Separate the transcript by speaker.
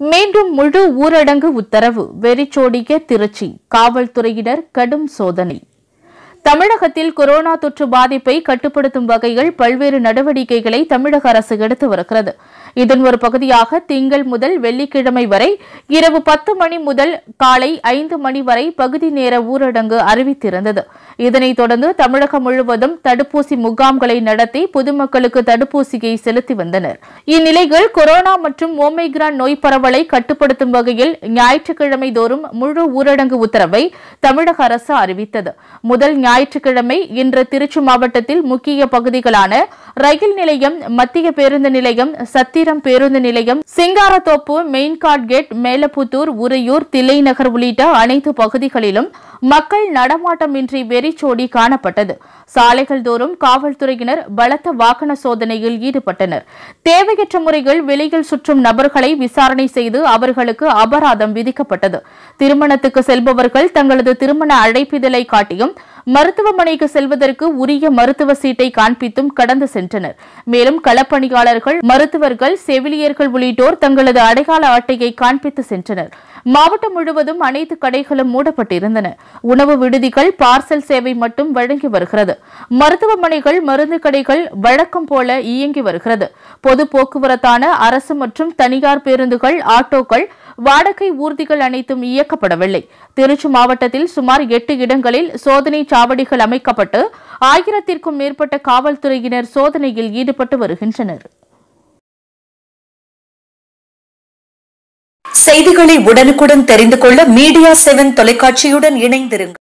Speaker 1: மீண்டும் முழு ஊரடங்கு உத்தரவு வெறிச்சோடிய திருச்சி காவல்துறையினர் கடும் சோதனை தமிழகத்தில் கொரோனா தொற்று பாதிப்பை கட்டுப்படுத்தும் வகையில் பல்வேறு நடவடிக்கைகளை தமிழக அரசு எடுத்து வருகிறது இதன் ஒரு பகுதியாக திங்கள் முதல் வெள்ளிக்கிழமை வரை இரவு பத்து மணி முதல் காலை ஐந்து மணி வரை பகுதி நேர ஊரடங்கு அறிவித்திருந்தது இதனைத் தொடர்ந்து தமிழகம் முழுவதும் தடுப்பூசி முகாம்களை நடத்தி பொதுமக்களுக்கு தடுப்பூசியை செலுத்தி வந்தனர் இந்நிலையில் கொரோனா மற்றும் ஓமைக்ரான் நோய் பரவலை கட்டுப்படுத்தும் வகையில் ஞாயிற்றுக்கிழமை தோறும் முழு ஊரடங்கு உத்தரவை தமிழக அரசு அறிவித்தது முதல் ஞாயிற்றுக்கிழமை இன்று திருச்சி மாவட்டத்தில் முக்கிய பகுதிகளான ரயில் நிலையம் மத்திய பேருந்து நிலையம் சத்திரம் பேருந்து நிலையம் சிங்காரத்தோப்பு மெயின்காட் கேட் மேலப்புத்தூர் உறையூர் தில்லைநகர் உள்ளிட்ட அனைத்து பகுதிகளிலும் மக்கள் நடமாட்டமின்றி வெறிச்சோடி காணப்பட்டது சாலைகள் தோறும் காவல்துறையினர் பலத்த வாகன சோதனையில் ஈடுபட்டனர் தேவையற்ற முறையில் வெளியில் சுற்றும் நபர்களை விசாரணை செய்து அவர்களுக்கு அபராதம் விதிக்கப்பட்டது திருமணத்துக்கு செல்பவர்கள் தங்களது திருமண அழைப்பிதழை காட்டியும் மருத்துவமனைக்கு செல்வதற்கு உரிய மருத்துவ சீட்டை காண்பித்தும் கடந்து சென்றனர் மேலும் களப்பணியாளர்கள் மருத்துவர்கள் செவிலியர்கள் உள்ளிட்டோர் தங்களது அடையாள அட்டையை காண்பித்து சென்றனர் மாவட்டம் முழுவதும் அனைத்து கடைகளும் மூடப்பட்டிருந்தன உணவு விடுதிகள் பார்சல் சேவை மட்டும் வழங்கி வருகிறது மருத்துவமனைகள் மருந்து கடைகள் வழக்கம் போல இயங்கி வருகிறது பொது போக்குவரத்தான அரசு மற்றும் தனியார் பேருந்துகள் ஆட்டோக்கள் வாடகை ஊர்திகள் அனைத்தும் இயக்கப்படவில்லை திருச்சி மாவட்டத்தில் சுமார் எட்டு இடங்களில் சோதனை சாவடிகள் அமைக்கப்பட்டு ஆயிரத்திற்கும் மேற்பட்ட காவல்துறையினர் சோதனையில் ஈடுபட்டு வருகின்றனர்
Speaker 2: செய்திகளை உடனுக்குடன் தெரிந்து கொள்ள மீடியா செவன் தொலைக்காட்சியுடன் இணைந்திருங்கள்